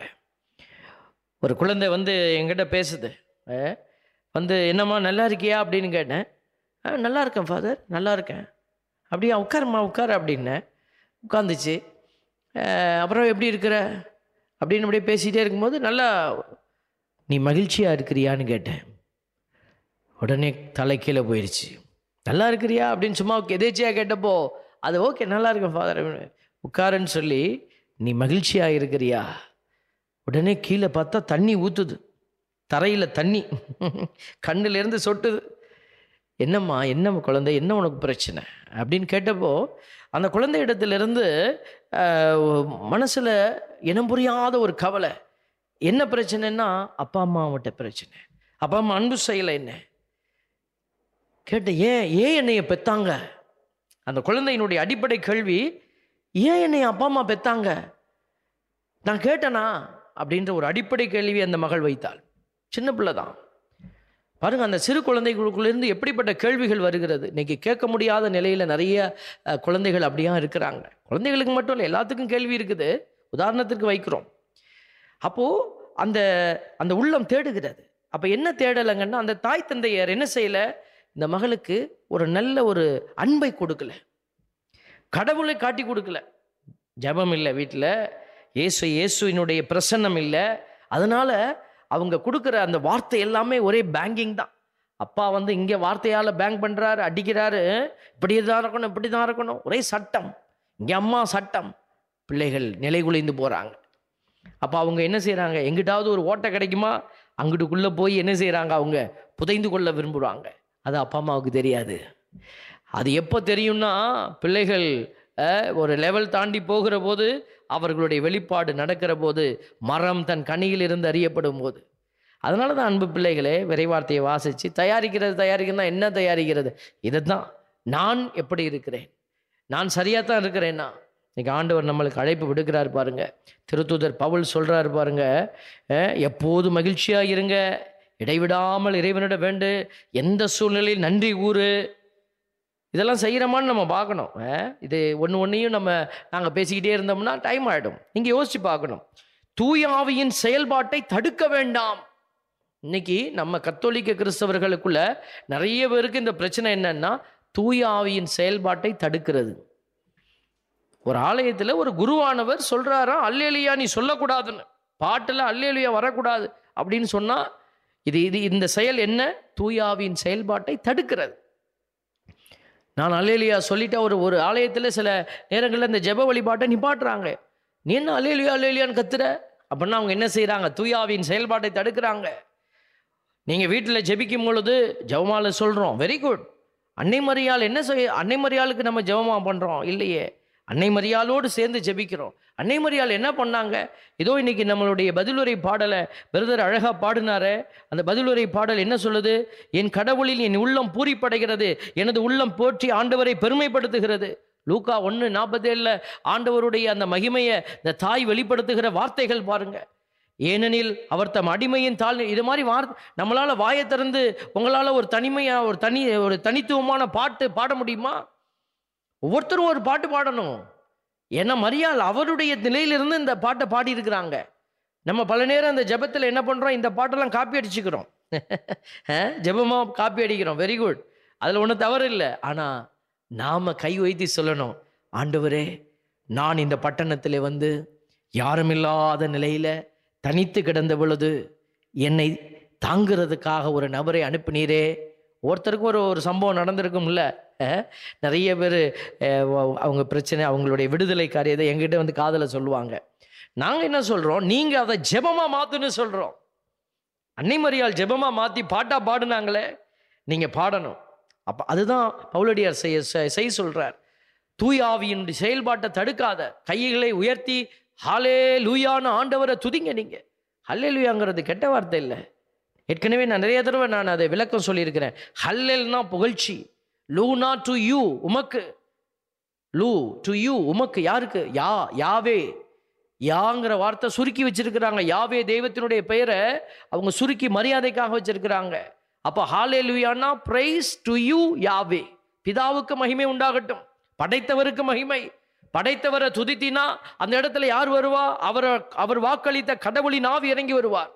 ஒரு குழந்தை வந்து என்கிட்ட பேசுது அஹ், வந்து என்னம்மா நல்லா இருக்கியா அப்படின்னு கேட்டேன் "ஆ, நல்லா இருக்கேன் ஃபாதர் நல்லா இருக்கேன் அப்படியே உட்காருமா உட்காரு அப்படின்னேன் உட்காந்துச்சு அஹ், அப்புறம் எப்படி இருக்கிற அப்படின்னு அப்படியே பேசிகிட்டே இருக்கும்போது நல்லா நீ மகிழ்ச்சியாக இருக்கிறியான்னு கேட்டேன் உடனே தலை கீழே போயிடுச்சு நல்லா இருக்கிறியா அப்படின்னு சும்மா எதேச்சியாக கேட்டப்போ அது ஓகே நல்லா இருக்கேன் ஃபாதர் உட்காருன்னு சொல்லி நீ மகிழ்ச்சியாக இருக்கிறியா உடனே கீழே பார்த்தா தண்ணி ஊற்றுது தரையில் தண்ணி கண்ணிலேருந்து சொட்டுது என்னம்மா என்ன குழந்தை என்ன உனக்கு பிரச்சனை அப்படின்னு கேட்டப்போ அந்த குழந்தை இடத்துலேருந்து மனசில் இனம் புரியாத ஒரு கவலை என்ன பிரச்சனைன்னா அப்பா அம்மாவிட்ட பிரச்சனை அப்பா அம்மா அன்பு செய்யலை என்ன கேட்டேன் ஏன் ஏன் என்னைய பெத்தாங்க அந்த குழந்தையினுடைய அடிப்படை கேள்வி ஏன் என்னை அப்பா அம்மா பெத்தாங்க நான் கேட்டேனா அப்படின்ற ஒரு அடிப்படை கேள்வி அந்த மகள் வைத்தாள் சின்ன பிள்ளை தான் பாருங்க அந்த சிறு குழந்தைகளுக்குள்ளேருந்து எப்படிப்பட்ட கேள்விகள் வருகிறது இன்னைக்கு கேட்க முடியாத நிலையில் நிறைய அஹ், குழந்தைகள் அப்படியா இருக்கிறாங்க குழந்தைகளுக்கு மட்டும் இல்லை எல்லாத்துக்கும் கேள்வி இருக்குது உதாரணத்திற்கு வைக்கிறோம் அப்போது அந்த அந்த உள்ளம் தேடுகிறது அப்போ என்ன தேடலைங்கன்னா அந்த தாய் தந்தையர் என்ன செய்யலை இந்த மகளுக்கு ஒரு நல்ல ஒரு அன்பை கொடுக்கல கடவுளை காட்டி கொடுக்கல ஜெபம் இல்லை வீட்டில் இயேசு இயேசுவினுடைய பிரசன்னம் இல்லை அதனால அவங்க கொடுக்குற அந்த வார்த்தை எல்லாமே ஒரே பேங்கிங் தான் அப்பா வந்து இங்கே வார்த்தையால் பேங்க் பண்ணுறாரு அடிக்கிறாரு இப்படி தான் இருக்கணும் இப்படி தான் இருக்கணும் ஒரே சட்டம் இங்கே அம்மா சட்டம் பிள்ளைகள் நிலைகுலைந்து போகிறாங்க அப்போ அவங்க என்ன செய்கிறாங்க எங்கிட்டாவது ஒரு ஓட்டை கிடைக்குமா அங்கிட்டுக்குள்ளே போய் என்ன செய்கிறாங்க அவங்க புதைந்து கொள்ள விரும்புகிறாங்க அது அப்பா அம்மாவுக்கு தெரியாது அது எப்போ தெரியும்னா பிள்ளைகள் அஹ், ஒரு லெவல் தாண்டி போகிற போது அவர்களுடைய வெளிப்பாடு நடக்கிற போது மரம் தன் கனியில் இருந்து அறியப்படும் போது அதனால தான் அன்பு பிள்ளைகளே விரைவார்த்தையை வாசித்து தயாரிக்கிறது தயாரிக்கிறதுனா என்ன தயாரிக்கிறது இதை தான் நான் எப்படி இருக்கிறேன் நான் சரியாக தான் இருக்கிறேன்னா இன்னைக்கு ஆண்டவர் நம்மளுக்கு அழைப்பு விடுக்கிறார் பாருங்க திருத்தூதர் பவுல் சொல்றாரு பாருங்க அஹ், எப்போது மகிழ்ச்சியாக இருங்க இடைவிடாமல் இறைவனிட வேண்டு எந்த சூழ்நிலையில் நன்றி கூறு இதெல்லாம் செய்கிறோமான்னு நம்ம பார்க்கணும் அஹ், இது ஒன்று ஒன்றையும் நம்ம நாங்கள் பேசிக்கிட்டே இருந்தோம்னா டைம் ஆகிடும் நீங்கள் யோசிச்சு பார்க்கணும் தூய ஆவியின் செயல்பாட்டை தடுக்க வேண்டாம் இன்னைக்கு நம்ம கத்தோலிக்க கிறிஸ்தவர்களுக்குள்ள நிறைய பேருக்கு இந்த பிரச்சனை என்னன்னா தூய ஆவியின் செயல்பாட்டை தடுக்கிறது ஒரு ஆலயத்தில் ஒரு குருவானவர் சொல்றாராம் அல்லேலியா நீ சொல்லக்கூடாதுன்னு பாட்டில் அல்லேலியா வரக்கூடாது அப்படின்னு சொன்னா இது இது இந்த செயல் என்ன தூயாவின் செயல்பாட்டை தடுக்கிறது நான் அல்லேலியா சொல்லிட்டா ஒரு ஒரு ஆலயத்தில் சில நேரங்களில் இந்த ஜெப வழிபாட்டை நிப்பாட்டுறாங்க நீ என்ன அல்லேலியா அல்லேலியான்னு கத்துற அப்படின்னா அவங்க என்ன செய்கிறாங்க தூயாவின் செயல்பாட்டை தடுக்கிறாங்க நீங்கள் வீட்டில் ஜெபிக்கும் பொழுது ஜெபமால சொல்கிறோம் வெரி குட் அன்னை மரியாள் என்ன செய்ய அன்னை மரியாளுக்கு நம்ம ஜெபமா பண்ணுறோம் இல்லையே அன்னை மரியாளோடு சேர்ந்து ஜெபிக்கிறோம் அன்னை மரியாள் என்ன பண்ணாங்க இதோ இன்னைக்கு நம்மளுடைய பதிலுரை பாடலை பிரதர் அழகாக பாடினாரே அந்த பதிலுரை பாடல் என்ன சொல்லுது என் கடவுளில் என் உள்ளம் பூரிப்படைகிறது எனது உள்ளம் போற்றி ஆண்டவரை பெருமைப்படுத்துகிறது லூக்கா ஒன்று நாற்பத்தேழில் ஆண்டவருடைய அந்த மகிமையை இந்த தாய் வெளிப்படுத்துகிற வார்த்தைகள் பாருங்க ஏனெனில் அவர் தம் அடிமையின் தாழ் இது மாதிரி வார் நம்மளால் வாயை திறந்து உங்களால் ஒரு தனிமையாக ஒரு தனி ஒரு தனித்துவமான பாட்டு பாட முடியுமா ஒவ்வொருத்தரும் ஒரு பாட்டு பாடணும் ஏன்னா மரியாள் அவருடைய நிலையிலிருந்து இந்த பாட்டை பாடியிருக்கிறாங்க நம்ம பல நேரம் அந்த ஜெபத்தில் என்ன பண்ணுறோம் இந்த பாட்டெல்லாம் காப்பி அடிச்சுக்கிறோம் ஜெபமாக காப்பி அடிக்கிறோம் வெரி குட் அதில் ஒன்றும் தவறு இல்லை ஆனால் நாம் கை வைத்து சொல்லணும் ஆண்டவரே நான் இந்த பட்டணத்தில் வந்து யாருமில்லாத நிலையில் தனித்து கிடந்த பொழுது என்னை தாங்கிறதுக்காக ஒரு நபரை அனுப்பினீரே ஒருத்தருக்கும் ஒரு ஒரு சம்பவம் நடந்திருக்கும்ல அஹ், நிறைய பேர் அவங்க பிரச்சனை அவங்களுடைய விடுதலை காரியத்தை எங்கிட்ட வந்து காதல சொல்லுவாங்க நாங்கள் என்ன சொல்கிறோம் நீங்கள் அதை ஜெபமாக மாற்றுன்னு சொல்கிறோம் அன்னை மரியாள் ஜெபமாக மாற்றி பாட்டா பாடுனாங்களே நீங்கள் பாடணும் அப்போ அதுதான் பவுலடியார் செய்ய செ- செய்ய சொல்கிறார் தூயாவியினுடைய செயல்பாட்டை தடுக்காத கைகளை உயர்த்தி ஹாலே லூயான்னு ஆண்டவரை துதிங்க நீங்கள் ஹல்லே லூயாங்கிறது கெட்ட வார்த்தை இல்லை ஏற்கனவே நான் நிறைய தடவை நான் அதை விளக்கம் சொல்லியிருக்கிறேன் ஹல்லெல்னா புகழ்ச்சி லூனா டு யூ உமக்கு லூ டு யூ உமக்கு யாருக்கு யா யாவே யாங்கிற வார்த்தை சுருக்கி வச்சிருக்கிறாங்க யாவே தெய்வத்தினுடைய பெயரை அவங்க சுருக்கி மரியாதைக்காக வச்சிருக்கிறாங்க அப்போ hallelujah praise to you Yahweh பிதாவுக்கு மகிமை உண்டாகட்டும் படைத்தவருக்கு மகிமை படைத்தவரை துதித்தினா அந்த இடத்துல யார் வருவா அவர் அவர் வாக்களித்த கடவுளின் ஆவி இறங்கி வருவார்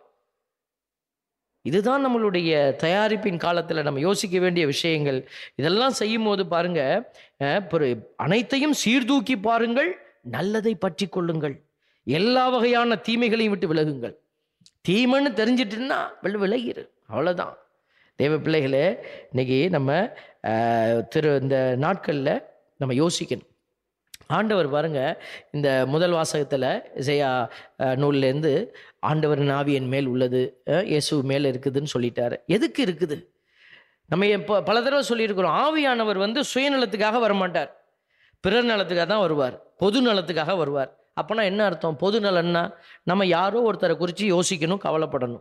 இதுதான் நம்மளுடைய தயாரிப்பின் காலத்தில் நம்ம யோசிக்க வேண்டிய விஷயங்கள் இதெல்லாம் செய்யும் போது பாருங்க அஹ், பிற- அனைத்தையும் சீர்தூக்கி பாருங்கள் நல்லதை பற்றி கொள்ளுங்கள் எல்லா வகையான தீமைகளையும் விட்டு விலகுங்கள் தீமைன்னு தெரிஞ்சிட்டுன்னா வில விலகிரு அவ்வளோதான் தேவ பிள்ளைகளே இன்னைக்கு நம்ம அஹ், திரு இந்த நாட்களில் நம்ம யோசிக்கணும் ஆண்டவர் பாருங்க இந்த முதல் வாசகத்தில் இசையா அஹ், நூல்லேருந்து ஆண்டவரின் ஆவி என் மேல் உள்ளது அஹ், இயேசு மேல் இருக்குதுன்னு சொல்லிட்டாரு எதுக்கு இருக்குது நம்ம இப்போ பல தடவை சொல்லியிருக்கிறோம் ஆவியானவர் வந்து சுயநலத்துக்காக வரமாட்டார் பிறர் நலத்துக்காக தான் வருவார் பொது நலத்துக்காக வருவார் அப்போனா என்ன அர்த்தம் பொது நலன்னா நம்ம யாரோ ஒருத்தரை குறித்து யோசிக்கணும் கவலைப்படணும்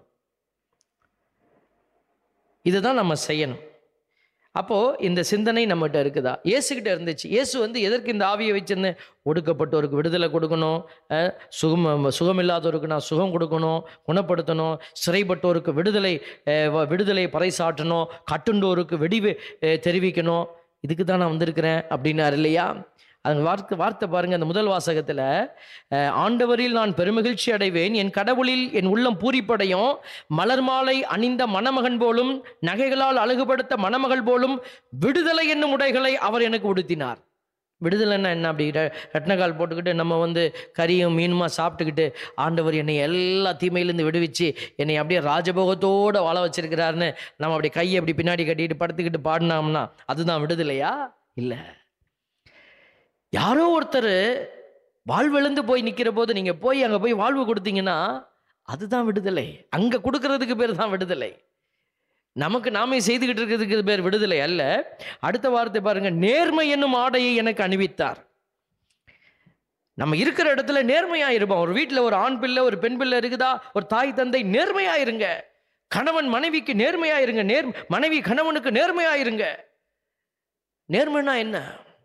இதுதான் நம்ம செய்யணும் அப்போது இந்த சிந்தனை நம்மகிட்ட இருக்குதா இயேசுகிட்ட இருந்துச்சு இயேசு வந்து எதற்கு இந்த ஆவியை வச்சிருந்து ஒடுக்கப்பட்டோருக்கு விடுதலை கொடுக்கணும் அஹ், சுகம் சுகமில்லாதவருக்கு நான் சுகம் கொடுக்கணும் குணப்படுத்தணும் சிறைப்பட்டோருக்கு விடுதலை அஹ், வ- விடுதலை பறைசாற்றணும் கட்டுண்டோருக்கு வெடிவு அஹ், தெரிவிக்கணும் இதுக்கு தான் நான் வந்திருக்கிறேன் அப்படின்னாரு இல்லையா அந்த வார்த்தை வார்த்தை பாருங்க அந்த முதல் வாசகத்தில் ஆண்டவரில் நான் பெருமகிழ்ச்சி அடைவேன் என் கடவுளில் என் உள்ளம் பூரிப்படையும் மலர் மாலை அணிந்த மணமகன் போலும் நகைகளால் அழகுபடுத்த மணமகள் போலும் விடுதலை என்னும் உடைகளை அவர் எனக்கு உடுத்தினார் விடுதலைன்னா என்ன அப்படி ர- ரத்னகால் போட்டுக்கிட்டு நம்ம வந்து கறியும் மீனுமா சாப்பிட்டுக்கிட்டு ஆண்டவர் என்னை எல்லா தீமையிலேருந்து விடுவிச்சு என்னை அப்படியே ராஜபோகத்தோட வாழ வச்சிருக்கிறாருன்னு நம்ம அப்படி கையை அப்படி பின்னாடி கட்டிட்டு படுத்துக்கிட்டு பாடினோம்னா அதுதான் விடுதலையா இல்லை யாரோ ஒருத்தர் வாழ்வெழுந்து போய் நிற்கிற போது நீங்கள் போய் அங்கே போய் வாழ்வு கொடுத்தீங்கன்னா அதுதான் விடுதலை அங்கே கொடுக்கறதுக்கு பேர் தான் விடுதலை நமக்கு நாமே செய்துகிட்டு இருக்கிறதுக்கு பேர் விடுதலை அல்ல அடுத்த வார்த்தை பாருங்க நேர்மை என்னும் ஆடையை எனக்கு அணிவித்தார் நம்ம இருக்கிற இடத்துல நேர்மையா இருப்போம் ஒரு வீட்டில் ஒரு ஆண் பிள்ளை ஒரு பெண் பிள்ளை இருக்குதா ஒரு தாய் தந்தை நேர்மையா இருங்க கணவன் மனைவிக்கு நேர்மையா இருங்க நேர் மனைவி கணவனுக்கு நேர்மையா இருங்க நேர்மைனா என்ன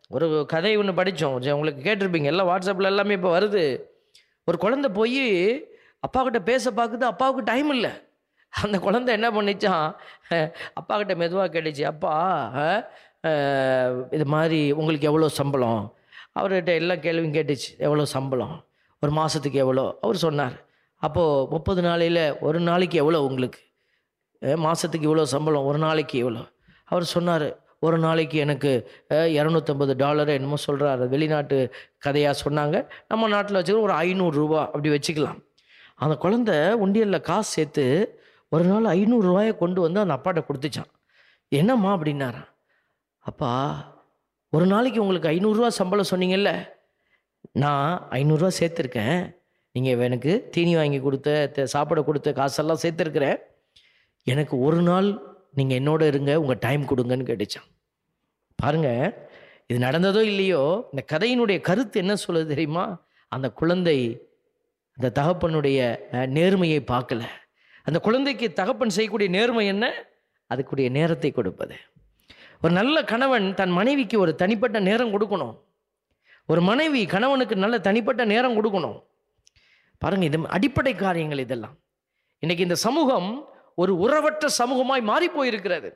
ஒரு கதை ஒன்று படித்தோம் உங்களுக்கு கேட்டிருப்பீங்க எல்லாம் வாட்ஸ்அப்பில் எல்லாமே இப்போ வருது ஒரு குழந்தை போய் அப்பா கிட்ட பேச பார்க்குது அப்பாவுக்கு டைம் இல்லை அந்த குழந்தை என்ன பண்ணிச்சான் அஹ், அப்பா கிட்ட மெதுவாக கேட்டுச்சு அப்பா அஹ், அஹ், இது மாதிரி உங்களுக்கு எவ்வளோ சம்பளம் அவர்கிட்ட எல்லா கேள்வியும் கேட்டுச்சு எவ்வளோ சம்பளம் ஒரு மாதத்துக்கு எவ்வளோ அவர் சொன்னார் அப்போது முப்பது நாளையில் ஒரு நாளைக்கு எவ்வளோ உங்களுக்கு அஹ், மாதத்துக்கு இவ்வளோ சம்பளம் ஒரு நாளைக்கு எவ்வளோ அவர் சொன்னார் ஒரு நாளைக்கு எனக்கு அஹ், இரநூத்தம்பது டாலர் என்னமோ சொல்கிறாரு வெளிநாட்டு கதையாக சொன்னாங்க நம்ம நாட்டில் வச்சுக்க ஒரு ஐநூறுரூவா அப்படி வச்சுக்கலாம் அந்த குழந்தை உண்டியலில் காசு சேர்த்து ஒரு நாள் ஐநூறுரூவாயை கொண்டு வந்து அந்த அப்பாட்ட கொடுத்துச்சான் என்னம்மா அப்படின்னாரான் அப்பா ஒரு நாளைக்கு உங்களுக்கு ஐநூறுரூவா சம்பளம் சொன்னீங்கல்ல நான் ஐநூறுரூவா சேர்த்துருக்கேன் நீங்கள் எனக்கு தீனி வாங்கி கொடுத்த த- சாப்பிட கொடுத்த காசெல்லாம் சேர்த்துருக்குறேன் எனக்கு ஒரு நாள் நீங்கள் என்னோட இருங்க உங்கள் டைம் கொடுங்கன்னு கேட்டுச்சான் பாருங்க இது நடந்ததோ இல்லையோ இந்த கதையினுடைய கருத்து என்ன சொல்லுது தெரியுமா அந்த குழந்தை அந்த தகப்பனுடைய அஹ், நேர்மையை பார்க்கல அந்த குழந்தைக்கு தகப்பன் செய்யக்கூடிய நேர்மை என்ன அதுக்குரிய நேரத்தை கொடுப்பது ஒரு நல்ல கணவன் தன் மனைவிக்கு ஒரு தனிப்பட்ட நேரம் கொடுக்கணும் ஒரு மனைவி கணவனுக்கு நல்ல தனிப்பட்ட நேரம் கொடுக்கணும் பாருங்க இது அடிப்படை காரியங்கள் இதெல்லாம் இன்னைக்கு இந்த சமூகம் ஒரு உறவற்ற சமூகமாய் மாறி போயிருக்கிறது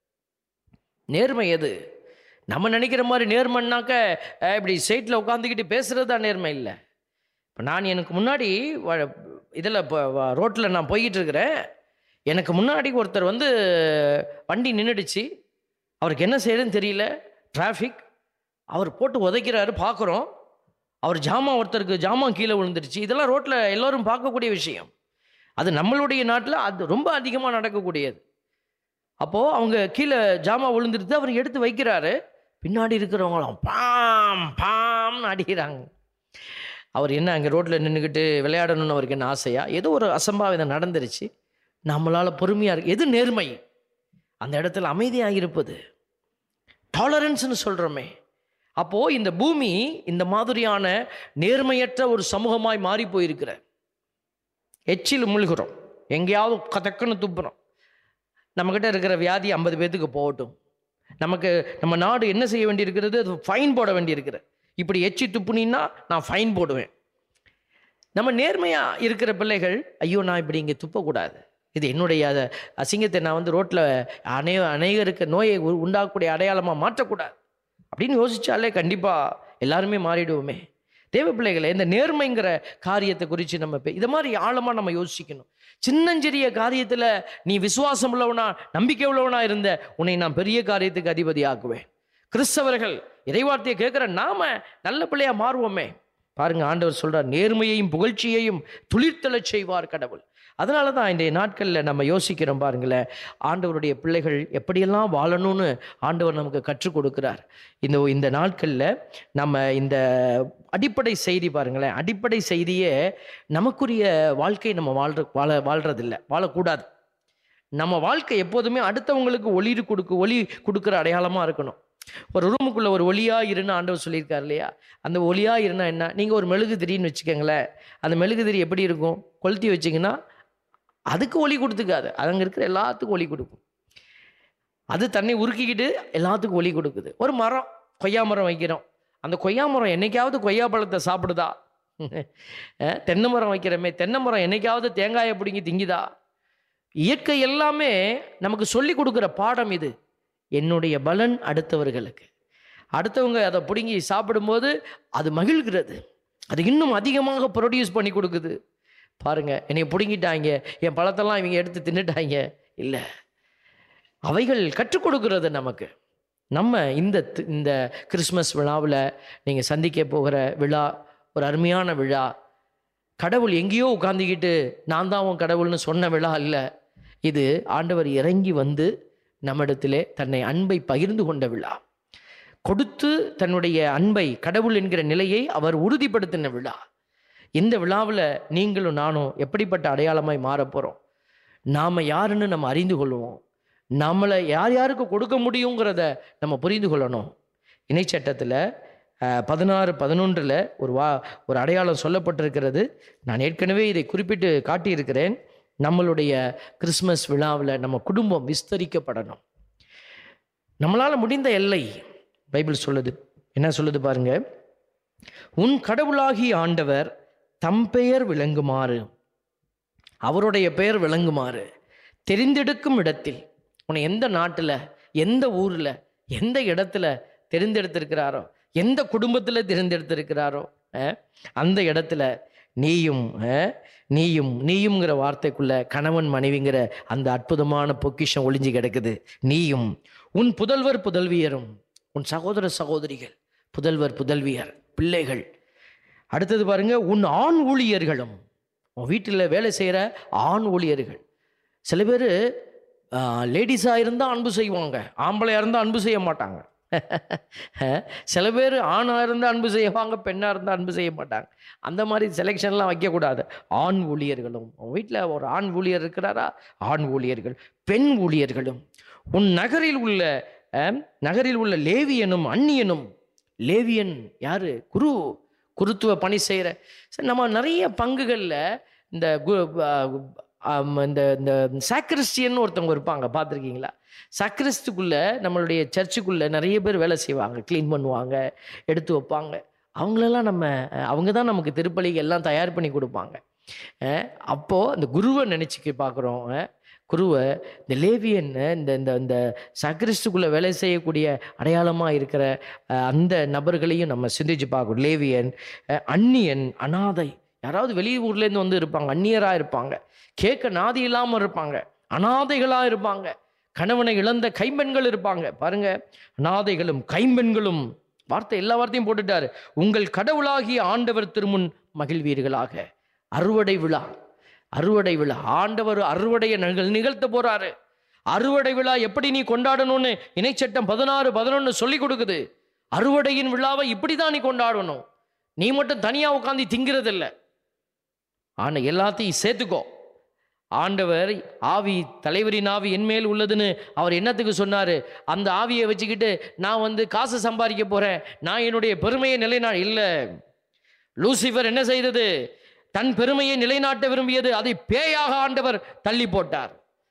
நேர்மை எது நம்ம நினைக்கிற மாதிரி நேர்மைன்னாக்க அஹ், இப்படி சைட்டில் உட்காந்துக்கிட்டு பேசுறது தான் நேர்மை இல்லை இப்போ நான் எனக்கு முன்னாடி இதில் இப்போ ரோட்டில் நான் போய்கிட்டு இருக்கிறேன் எனக்கு முன்னாடி ஒருத்தர் வந்து வண்டி நின்றுடுச்சு அவருக்கு என்ன செய்யறதுன்னு தெரியல டிராஃபிக் அவர் போட்டு உதைக்கிறாரு பார்க்குறோம் அவர் ஜாமான் ஒருத்தருக்கு ஜாமான் கீழே விழுந்துருச்சு இதெல்லாம் ரோட்டில் எல்லோரும் பார்க்கக்கூடிய விஷயம் அது நம்மளுடைய நாட்டில் அது ரொம்ப அதிகமாக நடக்கக்கூடியது அப்போது அவங்க கீழே ஜாமான் விழுந்துருது அவர் எடுத்து வைக்கிறாரு பின்னாடி இருக்கிறவங்களாம் பாம் பாம்னு அடிக்கிறாங்க அவர் என்ன அங்கே ரோட்டில் நின்றுக்கிட்டு விளையாடணும்னு அவருக்கு என்ன ஆசையா ஏதோ ஒரு அசம்பாவிதம் நடந்துருச்சு நம்மளால் பொறுமையாக இருக்கு எது நேர்மை அந்த இடத்துல அமைதியாக இருப்பது டாலரன்ஸ்னு சொல்கிறோமே அப்போது இந்த பூமி இந்த மாதிரியான நேர்மையற்ற ஒரு சமூகமாய் மாறி போயிருக்கிற எச்சில் முழுகிறோம் எங்கேயாவது கதக்குன்னு துப்புறோம் நம்மக்கிட்ட இருக்கிற வியாதி ஐம்பது பேர்த்துக்கு போகட்டும் நமக்கு நம்ம நாடு என்ன செய்ய வேண்டியிருக்கிறது அது ஃபைன் போட வேண்டியிருக்கிற இப்படி எச்சி துப்புனீன்னா நான் ஃபைன் போடுவேன் நம்ம நேர்மையாக இருக்கிற பிள்ளைகள் ஐயோ நான் இப்படி இங்கே துப்பக்கூடாது இது என்னுடைய அத அசிங்கத்தை நான் வந்து ரோட்டில் அநே அநேகருக்கு நோயை உ- உண்டாக்கக்கூடிய அடையாளமாக மாற்றக்கூடாது அப்படின்னு யோசிச்சாலே கண்டிப்பாக எல்லாருமே மாறிடுவோமே தேவ பிள்ளைகளை இந்த நேர்மைங்கிற காரியத்தை குறித்து நம்ம பே- இதை மாதிரி ஆழமாக நம்ம யோசிக்கணும் சின்னஞ்சிறிய காரியத்தில் நீ விசுவாசம் உள்ளவனா நம்பிக்கை உள்ளவனா இருந்த உன்னை நான் பெரிய காரியத்துக்கு அதிபதி ஆக்குவேன் கிறிஸ்தவர்கள் இறைவார்த்தையை கேட்குற நாம நல்ல பிள்ளையா மாறுவோமே பாருங்க ஆண்டவர் சொல்றார் நேர்மையையும் புகழ்ச்சியையும் துளிர்த்தெழச் செய்வார் கடவுள் அதனால தான் இன்றைய நாட்களில் நம்ம யோசிக்கிறோம் பாருங்களேன் ஆண்டவருடைய பிள்ளைகள் எப்படியெல்லாம் வாழணும்னு ஆண்டவர் நமக்கு கற்றுக் கொடுக்கிறார் இந்த இந்த நாட்களில் நம்ம இந்த அடிப்படை செய்தி பாருங்களேன் அடிப்படை செய்தியே நமக்குரிய வாழ்க்கை நம்ம வாழ்ற வாழ வாழ்றதில்ல வாழக்கூடாது நம்ம வாழ்க்கை எப்போதுமே அடுத்தவங்களுக்கு ஒளி கொடுக்கு ஒளி கொடுக்குற அடையாளமாக இருக்கணும் ஒரு ரூமுக்குள்ள ஒரு ஒளியா இருன்னு ஆண்டவர் சொல்லியிருக்கார் இல்லையா அந்த ஒளியா இருந்தா என்ன நீங்கள் ஒரு மெழுகு திரின்னு வச்சுக்கோங்களேன் அந்த மெழுகு திரி எப்படி இருக்கும் கொளுத்தி வச்சிங்கன்னா அதுக்கு ஒளி கொடுத்துக்காது அது அங்கே இருக்கிற எல்லாத்துக்கும் ஒளி கொடுக்கும் அது தன்னை உருக்கிக்கிட்டு எல்லாத்துக்கும் ஒளி கொடுக்குது ஒரு மரம் கொய்யா மரம் வைக்கிறோம் அந்த கொய்யா மரம் என்னைக்காவது கொய்யா பழத்தை சாப்பிடுதா அஹ், தென்னை மரம் வைக்கிறோமே தென்னை மரம் என்னைக்காவது தேங்காயை பிடுங்கி திங்குதா இயற்கை எல்லாமே நமக்கு சொல்லி கொடுக்குற பாடம் இது என்னுடைய பலன் அடுத்தவர்களுக்கு அடுத்தவங்க அதை பிடுங்கி சாப்பிடும்போது அது மகிழ்கிறது அது இன்னும் அதிகமாக ப்ரொடியூஸ் பண்ணி கொடுக்குது பாருங்க என்னை பிடுங்கிட்டாங்க என் பழத்தெல்லாம் இவங்க எடுத்து தின்னுட்டாங்க இல்லை அவைகள் கற்றுக் கொடுக்கிறது நமக்கு நம்ம இந்த தி- இந்த கிறிஸ்மஸ் விழாவில் நீங்கள் சந்திக்க போகிற விழா ஒரு அருமையான விழா கடவுள் எங்கேயோ உட்காந்துக்கிட்டு நான் தான் உன் கடவுள்னு சொன்ன விழா இல்லை இது ஆண்டவர் இறங்கி வந்து நம்மிடத்திலே தன்னை அன்பை பகிர்ந்து கொண்ட விழா கொடுத்து தன்னுடைய அன்பை கடவுள் என்கிற நிலையை அவர் உறுதிப்படுத்தின விழா இந்த விழாவில் நீங்களும் நானும் எப்படிப்பட்ட அடையாளமாய் மாறப் போகிறோம் நாம் யாருன்னு நம்ம அறிந்து கொள்வோம் நம்மளை யார் யாருக்கு கொடுக்க முடியுங்கிறத நம்ம புரிந்து கொள்ளணும் இணைச்சட்டத்தில் பதினாறு பதினொன்றில் ஒரு வா ஒரு அடையாளம் சொல்லப்பட்டிருக்கிறது நான் ஏற்கனவே இதை குறிப்பிட்டு காட்டியிருக்கிறேன் நம்மளுடைய கிறிஸ்மஸ் விழாவில் நம்ம குடும்பம் விஸ்தரிக்கப்படணும் நம்மளால் முடிந்த எல்லை பைபிள் சொல்லுது என்ன சொல்லுது பாருங்க உன் கடவுளாகி ஆண்டவர் தம் பெயர் விளங்குமாறு அவருடைய பெயர் விளங்குமாறு தெரிந்தெடுக்கும் இடத்தில் உன்னை எந்த நாட்டில் எந்த ஊரில் எந்த இடத்துல தெரிந்தெடுத்திருக்கிறாரோ எந்த குடும்பத்தில் தெரிந்தெடுத்திருக்கிறாரோ அஹ், அந்த இடத்துல நீயும் அஹ், நீயும் நீயும்ங்கிற வார்த்தைக்குள்ள கணவன் மனைவிங்கிற அந்த அற்புதமான பொக்கிஷம் ஒளிஞ்சு கிடக்குது நீயும் உன் புதல்வர் புதல்வியரும் உன் சகோதர சகோதரிகள் புதல்வர் புதல்வியர் பிள்ளைகள் அடுத்தது பாருங்க உன் ஆண் ஊழியர்களும் உன் வீட்டில் வேலை செய்கிற ஆண் ஊழியர்கள் சில பேர் லேடிஸாக இருந்தால் அன்பு செய்வாங்க ஆம்பளையாக இருந்தால் அன்பு செய்ய மாட்டாங்க சில பேர் ஆணாக இருந்தால் அன்பு செய்வாங்க பெண்ணாக இருந்தால் அன்பு செய்ய மாட்டாங்க அந்த மாதிரி செலெக்ஷன்லாம் வைக்கக்கூடாது ஆண் ஊழியர்களும் உன் வீட்டில் ஒரு ஆண் ஊழியர் இருக்கிறாரா ஆண் ஊழியர்கள் பெண் ஊழியர்களும் உன் நகரில் உள்ள அஹ், நகரில் உள்ள லேவியனும் அந்நியனும் லேவியன் யாரு குரு குருத்துவ பணி செய்கிற சரி நம்ம நிறைய பங்குகளில் இந்த கு- ஆ, ஆம், இந்த இந்த சாக்ரிஸ்டியன் ஒருத்தவங்க இருப்பாங்க பார்த்துருக்கீங்களா சக்ரிஸ்டுக்குள்ளே நம்மளுடைய சர்ச்சுக்குள்ளே நிறைய பேர் வேலை செய்வாங்க க்ளீன் பண்ணுவாங்க எடுத்து வைப்பாங்க அவங்களெல்லாம் நம்ம அவங்க தான் நமக்கு திருப்பலிக்கு எல்லாம் தயார் பண்ணி கொடுப்பாங்க அஹ், அப்போ அந்த குருவை நினச்சிக்க பார்க்குறோம் குருவை இந்த லேவியன் இந்த இந்த இந்த சக்ரிஸ்டுக்குள்ளே வேலை செய்யக்கூடிய அடையாளமாக இருக்கிற அஹ், அந்த நபர்களையும் நம்ம சிந்திச்சு பார்க்கணும் லேவியன் அஹ், அந்நியன் அனாதை யாராவது வெளியூர்லேருந்து வந்து இருப்பாங்க அந்நியராக இருப்பாங்க கேட்க நாதி இல்லாமல் இருப்பாங்க அனாதைகளாக இருப்பாங்க கணவனை இழந்த கைம்பெண்கள் இருப்பாங்க பாருங்க அனாதைகளும் கைம்பெண்களும் வார்த்தை எல்லா வார்த்தையும் போட்டுட்டாரு உங்கள் கடவுளாகிய ஆண்டவர் திருமுன் மகிழ்வீர்களாக அறுவடை விழா அறுவடை விழா ஆண்டவர் அறுவடையை நிகழ் நிகழ்த்த போறாரு அறுவடை விழா எப்படி நீ கொண்டாடணும்னு இணைச்சட்டம் பதினாறு பதினொன்று சொல்லி கொடுக்குது அறுவடையின் விழாவை இப்படி தான் நீ கொண்டாடணும் நீ மட்டும் தனியா உட்காந்து திங்கிறது இல்லை ஆனா எல்லாத்தையும் சேர்த்துக்கோ ஆண்டவர் ஆவி தலைவரின் ஆவி என்மேல் உள்ளதுன்னு அவர் என்னத்துக்கு சொன்னாரு அந்த ஆவியை வச்சுக்கிட்டு நான் வந்து காசு சம்பாதிக்க போறேன் நான் என்னுடைய பெருமையை நிலைநா இல்லை லூசிஃபர் என்ன செய்தது தன் பெருமையை நிலைநாட்ட விரும்பியது அதை பேயாக ஆண்டவர் தள்ளி போட்டார்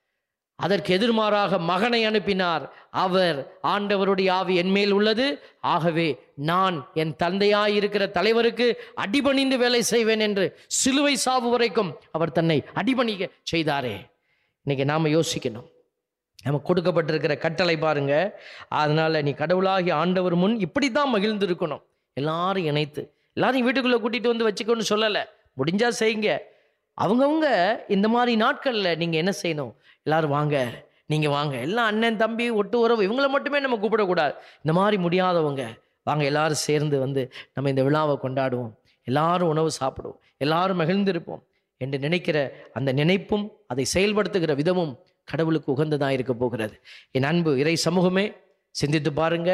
அதற்கு எதிர்மாறாக மகனை அனுப்பினார் அவர் ஆண்டவருடைய ஆவி என்மேல் உள்ளது ஆகவே நான் என் தந்தையாய் இருக்கிற தலைவருக்கு அடிபணிந்து வேலை செய்வேன் என்று சிலுவை சாவு வரைக்கும் அவர் தன்னை அடிபணிக்க செய்தாரே இன்னைக்கு நாம யோசிக்கணும் நமக்கு கொடுக்கப்பட்டிருக்கிற கட்டளை பாருங்க அதனால நீ கடவுளாகி ஆண்டவர் முன் இப்படி தான் மகிழ்ந்து இருக்கணும் எல்லாரும் இணைத்து எல்லாரையும் வீட்டுக்குள்ள கூட்டிட்டு வந்து வச்சுக்கோன்னு சொல்லலை முடிஞ்சா செய்யுங்க அவங்கவுங்க இந்த மாதிரி நாட்கள்ல நீங்க என்ன செய்யணும் எல்லாரும் வாங்க நீங்க வாங்க எல்லாம் அண்ணன் தம்பி ஒட்டு உறவு இவங்கள மட்டுமே நம்ம கூப்பிடக்கூடாது இந்த மாதிரி முடியாதவங்க வாங்க எல்லாரும் சேர்ந்து வந்து நம்ம இந்த விழாவை கொண்டாடுவோம் எல்லாரும் உணவு சாப்பிடுவோம் எல்லாரும் மகிழ்ந்திருப்போம் என்று நினைக்கிற அந்த நினைப்பும் அதை செயல்படுத்துகிற விதமும் கடவுளுக்கு உகந்ததாக இருக்க போகிறது என் அன்பு இறை சமூகமே சிந்தித்து பாருங்க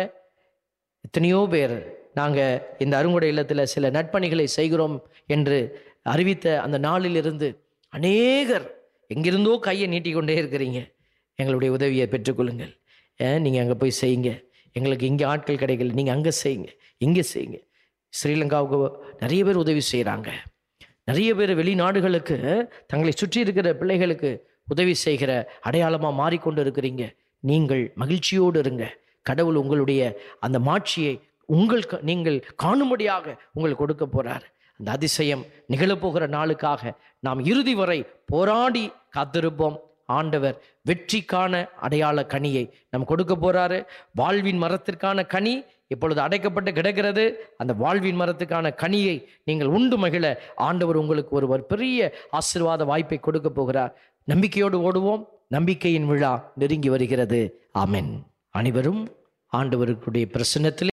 எத்தனையோ பேர் நாங்கள் இந்த அருங்குடை இல்லத்தில் சில நட்பணிகளை செய்கிறோம் என்று அறிவித்த அந்த நாளிலிருந்து அநேகர் எங்கிருந்தோ கையை நீட்டிக்கொண்டே இருக்கிறீங்க எங்களுடைய உதவியை பெற்றுக்கொள்ளுங்கள் நீங்கள் அங்கே போய் செய்யுங்க எங்களுக்கு இங்கே ஆட்கள் கிடைக்கல நீங்கள் அங்கே செய்யுங்க இங்கே செய்யுங்க ஸ்ரீலங்காவுக்கு நிறைய பேர் உதவி செய்கிறாங்க நிறைய பேர் வெளிநாடுகளுக்கு தங்களை சுற்றி இருக்கிற பிள்ளைகளுக்கு உதவி செய்கிற அடையாளமாக மாறிக்கொண்டு இருக்கிறீங்க நீங்கள் மகிழ்ச்சியோடு இருங்க கடவுள் உங்களுடைய அந்த மாட்சியை உங்கள் க- நீங்கள் காணும்படியாக உங்களுக்கு கொடுக்க போறார் அந்த அதிசயம் நிகழப்போகிற நாளுக்காக நாம் இறுதி வரை போராடி காத்திருப்போம் ஆண்டவர் வெற்றிக்கான அடையாள கனியை நம் கொடுக்க போறாரு வாழ்வின் மரத்திற்கான கனி இப்பொழுது அடைக்கப்பட்டு கிடக்கிறது அந்த வாழ்வின் மரத்துக்கான கனியை நீங்கள் உண்டு மகிழ ஆண்டவர் உங்களுக்கு ஒரு ஒரு பெரிய ஆசீர்வாத வாய்ப்பை கொடுக்க போகிறார் நம்பிக்கையோடு ஓடுவோம் நம்பிக்கையின் விழா நெருங்கி வருகிறது ஆமென் அனைவரும் ஆண்டவருக்குடைய பிரசன்னத்தில்